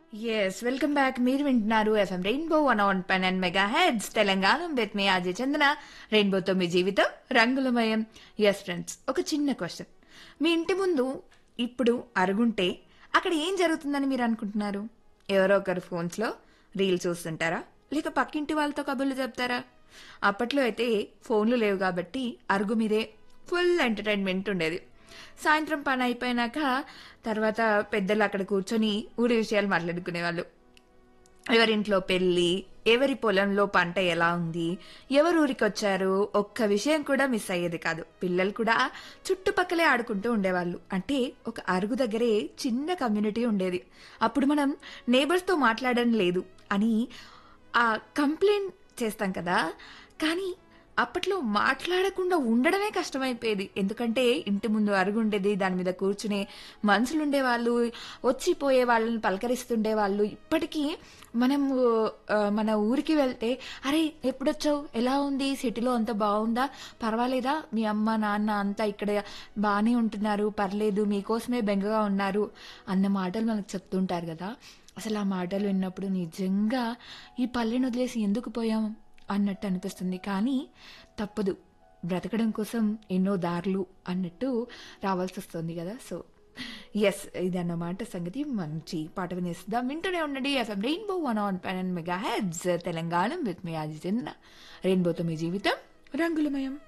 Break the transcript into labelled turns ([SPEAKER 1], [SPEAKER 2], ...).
[SPEAKER 1] yes welcome back మీరు వింటున్నారు FM Rainbow one on pen and mega heads Telangana with మీ అజయ్ చందన రెయిన్బోతో మీ జీవితం రంగులమయం ఎస్ ఫ్రెండ్స్ ఒక చిన్న క్వశ్చన్ మీ ఇంటి ముందు ఇప్పుడు అరుగుంటే అక్కడ ఏం జరుగుతుందని మీరు అనుకుంటున్నారు ఎవరో ఒకరు ఫోన్స్లో రీల్స్ చూస్తుంటారా లేక పక్కింటి వాళ్ళతో కబుర్లు చెప్తారా అప్పట్లో అయితే ఫోన్లు లేవు కాబట్టి అరుగు మీదే ఫుల్ ఎంటర్టైన్మెంట్ ఉండేది సాయంత్రం పని అయిపోయినాక తర్వాత పెద్దలు అక్కడ కూర్చొని ఊరి విషయాలు మాట్లాడుకునేవాళ్ళు ఎవరింట్లో పెళ్ళి ఎవరి పొలంలో పంట ఎలా ఉంది ఎవరు ఊరికి వచ్చారు ఒక్క విషయం కూడా మిస్ అయ్యేది కాదు పిల్లలు కూడా చుట్టుపక్కలే ఆడుకుంటూ ఉండేవాళ్ళు అంటే ఒక అరుగు దగ్గరే చిన్న కమ్యూనిటీ ఉండేది అప్పుడు మనం నేబర్స్తో మాట్లాడడం లేదు అని ఆ కంప్లైంట్ చేస్తాం కదా కానీ అప్పట్లో మాట్లాడకుండా ఉండడమే కష్టమైపోయేది ఎందుకంటే ఇంటి ముందు అరుగు ఉండేది దాని మీద కూర్చునే మనుషులు ఉండేవాళ్ళు వచ్చిపోయే వాళ్ళని పలకరిస్తుండే వాళ్ళు ఇప్పటికీ మనం ఆ, మన ఊరికి వెళ్తే అరే ఎప్పుడొచ్చావు ఎలా ఉంది సిటీలో అంత బాగుందా పర్వాలేదా మీ అమ్మ నాన్న అంతా ఇక్కడ బాగానే ఉంటున్నారు పర్లేదు మీకోసమే బెంగగా ఉన్నారు అన్న మాటలు మనకు చెప్తుంటారు కదా అసలు ఆ మాటలు విన్నప్పుడు నిజంగా ఈ పల్లెని వదిలేసి ఎందుకు పోయాం అన్నట్టు అనిపిస్తుంది కానీ తప్పదు బ్రతకడం కోసం ఎన్నో దారులు అన్నట్టు రావాల్సి వస్తుంది కదా సో ఎస్ ఇదన్నమాట సంగతి మంచి పాట వినేస్తుందాం వింటూనే ఉండండి FM Rainbow one on pen and mega heads Telangana with మీ ఆది చంద్ర రెయిన్బోతో మీ జీవితం రంగులమయం